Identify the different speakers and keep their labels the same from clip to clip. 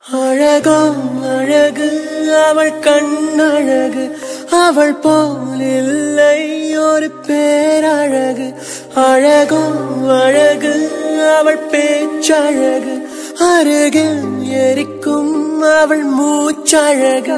Speaker 1: அழகோ அழகு அவள் கண்ணழகு அவள் போல் இல்லை ஒரு பேரழகு அழகோ அழகு அவள் பேச்சழகு அருகில் எரிக்கும் அவள் மூச்சழகு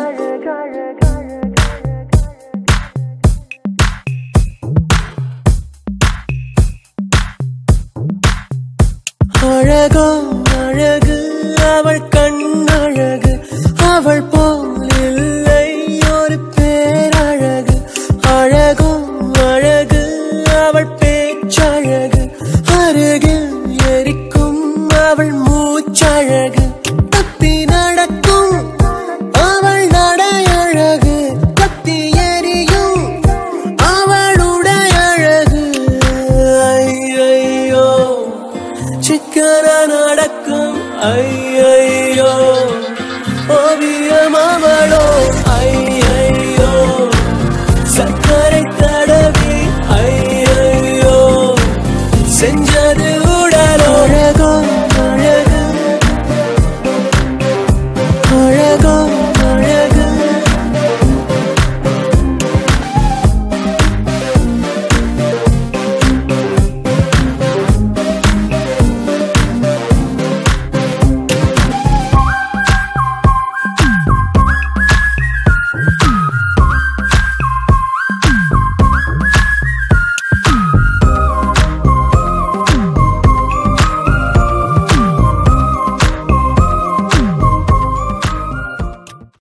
Speaker 1: அழகோ அழகு அவள் கண்ணழகு அவள் போல் இல்லை ஒரு பேரழகு அழகோ அழகு அவள் பேச்சழகு அருகில் எரிக்கும் அவள் மூச்சழகு தப்பி நடக்கும் அவள் நடையழகு கத்தி எரியும் அவளுடைய அழகு ஐயையோ சிக்கன நடக்கும் ஐயையோ ஓவியம் அவளோ ஐயையோ சக்கரை தடவி ஐயையோ செஞ்சது உடலோ அழகோ